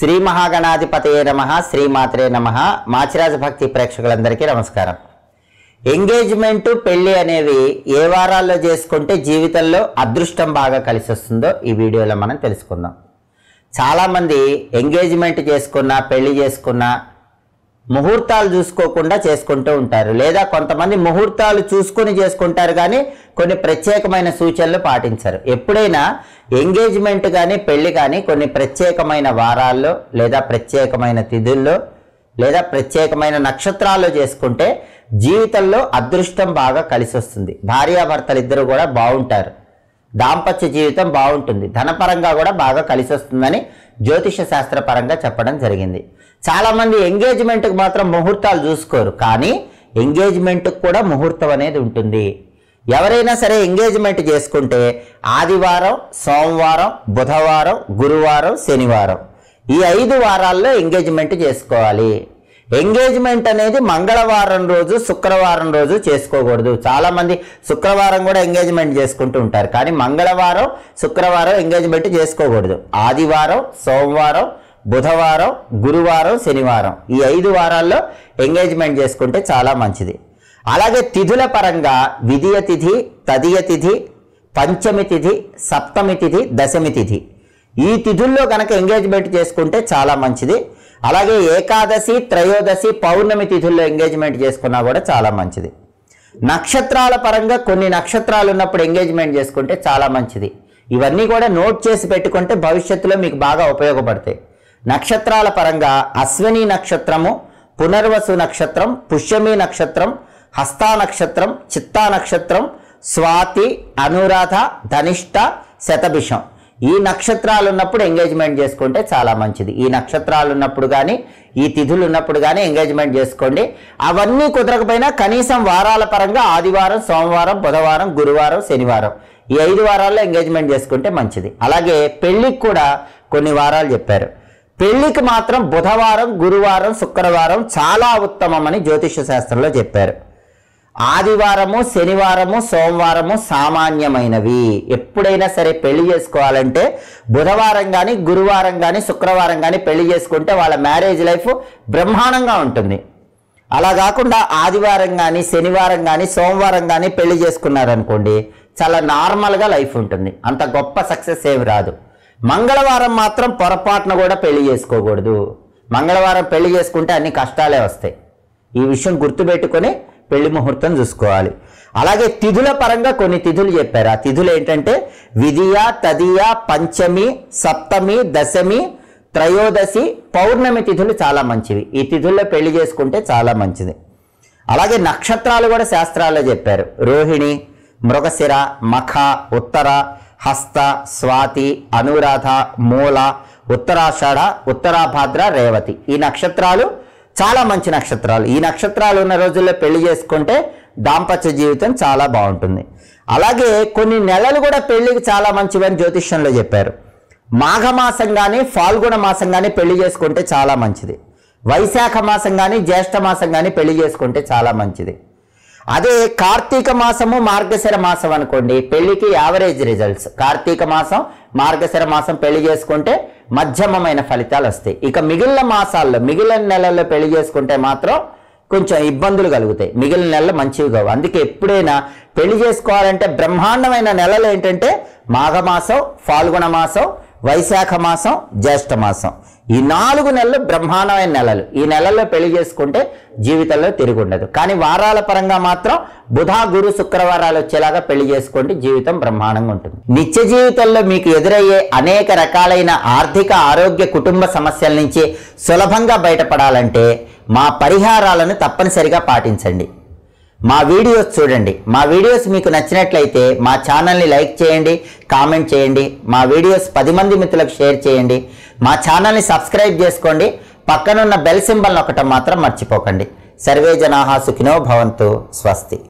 శ్రీ మహాగణాధిపతయే నమ శ్రీమాత్రే నమ మాచిరాజ భక్తి ప్రేక్షకులందరికీ నమస్కారం ఎంగేజ్మెంట్ పెళ్లి అనేవి ఏ వారాల్లో చేసుకుంటే జీవితంలో అదృష్టం బాగా కలిసి వస్తుందో ఈ వీడియోలో మనం తెలుసుకుందాం చాలామంది ఎంగేజ్మెంట్ చేసుకున్న పెళ్లి చేసుకున్న ముహూర్తాలు చూసుకోకుండా చేసుకుంటూ ఉంటారు లేదా కొంతమంది ముహూర్తాలు చూసుకొని చేసుకుంటారు కానీ కొన్ని ప్రత్యేకమైన సూచనలు పాటించరు ఎప్పుడైనా ఎంగేజ్మెంట్ కానీ పెళ్లి కానీ కొన్ని ప్రత్యేకమైన వారాల్లో లేదా ప్రత్యేకమైన తిథుల్లో లేదా ప్రత్యేకమైన నక్షత్రాల్లో చేసుకుంటే జీవితంలో అదృష్టం బాగా కలిసి వస్తుంది భార్యాభర్తలు ఇద్దరు కూడా బాగుంటారు దాంపత్య జీవితం బాగుంటుంది ధనపరంగా కూడా బాగా కలిసి వస్తుందని జ్యోతిష శాస్త్ర పరంగా చెప్పడం జరిగింది చాలామంది ఎంగేజ్మెంట్కి మాత్రం ముహూర్తాలు చూసుకోరు కానీ ఎంగేజ్మెంట్కి కూడా ముహూర్తం అనేది ఉంటుంది ఎవరైనా సరే ఎంగేజ్మెంట్ చేసుకుంటే ఆదివారం సోమవారం బుధవారం గురువారం శనివారం ఈ ఐదు వారాల్లో ఎంగేజ్మెంట్ చేసుకోవాలి ఎంగేజ్మెంట్ అనేది మంగళవారం రోజు శుక్రవారం రోజు చేసుకోకూడదు చాలా మంది శుక్రవారం కూడా ఎంగేజ్మెంట్ చేసుకుంటూ ఉంటారు కానీ మంగళవారం శుక్రవారం ఎంగేజ్మెంట్ చేసుకోకూడదు ఆదివారం సోమవారం బుధవారం గురువారం శనివారం ఈ ఐదు వారాల్లో ఎంగేజ్మెంట్ చేసుకుంటే చాలా మంచిది అలాగే తిథుల పరంగా విధియ తిథి తదియ తిథి పంచమి తిథి సప్తమి తిథి దశమి తిథి ఈ తిథుల్లో కనుక ఎంగేజ్మెంట్ చేసుకుంటే చాలా మంచిది అలాగే ఏకాదశి త్రయోదశి పౌర్ణమి తిథుల్లో ఎంగేజ్మెంట్ చేసుకున్నా కూడా చాలా మంచిది నక్షత్రాల పరంగా కొన్ని నక్షత్రాలు ఉన్నప్పుడు ఎంగేజ్మెంట్ చేసుకుంటే చాలా మంచిది ఇవన్నీ కూడా నోట్ చేసి పెట్టుకుంటే భవిష్యత్తులో మీకు బాగా ఉపయోగపడతాయి నక్షత్రాల పరంగా అశ్విని నక్షత్రము పునర్వసు నక్షత్రం పుష్యమి నక్షత్రం హస్తా నక్షత్రం చిత్తా నక్షత్రం స్వాతి అనురాధ ధనిష్ట శతభిషం ఈ నక్షత్రాలు ఉన్నప్పుడు ఎంగేజ్మెంట్ చేసుకుంటే చాలా మంచిది ఈ నక్షత్రాలు ఉన్నప్పుడు కానీ ఈ తిథులు ఉన్నప్పుడు కానీ ఎంగేజ్మెంట్ చేసుకోండి అవన్నీ కుదరకపోయినా కనీసం వారాల పరంగా ఆదివారం సోమవారం బుధవారం గురువారం శనివారం ఈ ఐదు వారాల్లో ఎంగేజ్మెంట్ చేసుకుంటే మంచిది అలాగే పెళ్ళికి కూడా కొన్ని వారాలు చెప్పారు పెళ్లికి మాత్రం బుధవారం గురువారం శుక్రవారం చాలా ఉత్తమమని జ్యోతిష శాస్త్రంలో చెప్పారు ఆదివారము శనివారము సోమవారము సామాన్యమైనవి ఎప్పుడైనా సరే పెళ్లి చేసుకోవాలంటే బుధవారం కానీ గురువారం కానీ శుక్రవారం కానీ పెళ్లి చేసుకుంటే వాళ్ళ మ్యారేజ్ లైఫ్ బ్రహ్మాండంగా ఉంటుంది అలా కాకుండా ఆదివారం కానీ శనివారం కానీ సోమవారం కానీ పెళ్లి చేసుకున్నారనుకోండి చాలా నార్మల్గా లైఫ్ ఉంటుంది అంత గొప్ప సక్సెస్ ఏమి రాదు మంగళవారం మాత్రం పొరపాటున కూడా పెళ్లి చేసుకోకూడదు మంగళవారం పెళ్లి చేసుకుంటే అన్ని కష్టాలే వస్తాయి ఈ విషయం గుర్తుపెట్టుకొని పెళ్లి ముహూర్తం చూసుకోవాలి అలాగే తిథుల పరంగా కొన్ని తిథులు చెప్పారు ఆ తిథులు ఏంటంటే విధియ తదియ పంచమి సప్తమి దశమి త్రయోదశి పౌర్ణమి తిథులు చాలా మంచివి ఈ తిథుల్లో పెళ్లి చేసుకుంటే చాలా మంచిది అలాగే నక్షత్రాలు కూడా శాస్త్రాల్లో చెప్పారు రోహిణి మృగశిర మఖ ఉత్తర హస్త స్వాతి అనురాధ మూల ఉత్తరాషాఢ ఉత్తరాభాద్ర రేవతి ఈ నక్షత్రాలు చాలా మంచి నక్షత్రాలు ఈ నక్షత్రాలు ఉన్న రోజుల్లో పెళ్లి చేసుకుంటే దాంపత్య జీవితం చాలా బాగుంటుంది అలాగే కొన్ని నెలలు కూడా పెళ్లికి చాలా మంచివని జ్యోతిష్యంలో చెప్పారు మాఘమాసం కానీ ఫాల్గుణ మాసం కానీ పెళ్లి చేసుకుంటే చాలా మంచిది వైశాఖ మాసం కానీ జ్యేష్ఠ మాసం కానీ పెళ్లి చేసుకుంటే చాలా మంచిది అదే కార్తీక మాసము మార్గశిర మాసం అనుకోండి పెళ్లికి యావరేజ్ రిజల్ట్స్ కార్తీక మాసం మార్గశిర మాసం పెళ్లి చేసుకుంటే మధ్యమమైన ఫలితాలు వస్తాయి ఇక మిగిలిన మాసాల్లో మిగిలిన నెలల్లో పెళ్లి చేసుకుంటే మాత్రం కొంచెం ఇబ్బందులు కలుగుతాయి మిగిలిన నెలలు మంచివి కావు అందుకే ఎప్పుడైనా పెళ్లి చేసుకోవాలంటే బ్రహ్మాండమైన నెలలు ఏంటంటే మాఘమాసం ఫాల్గుణ మాసం వైశాఖ మాసం జ్యేష్ఠ మాసం ఈ నాలుగు నెలలు బ్రహ్మాండమైన నెలలు ఈ నెలల్లో పెళ్లి చేసుకుంటే జీవితంలో తిరిగి ఉండదు కానీ వారాల పరంగా మాత్రం బుధ గురు శుక్రవారాలు వచ్చేలాగా పెళ్లి చేసుకోండి జీవితం బ్రహ్మాండంగా ఉంటుంది నిత్య జీవితంలో మీకు ఎదురయ్యే అనేక రకాలైన ఆర్థిక ఆరోగ్య కుటుంబ సమస్యల నుంచి సులభంగా బయటపడాలంటే మా పరిహారాలను తప్పనిసరిగా పాటించండి మా వీడియోస్ చూడండి మా వీడియోస్ మీకు నచ్చినట్లయితే మా ఛానల్ని లైక్ చేయండి కామెంట్ చేయండి మా వీడియోస్ పది మంది మిత్రులకు షేర్ చేయండి మా ఛానల్ని సబ్స్క్రైబ్ చేసుకోండి పక్కనున్న బెల్ సింబల్ నొక్కటం మాత్రం మర్చిపోకండి సర్వే జనాహా సుఖినో భవంతు స్వస్తి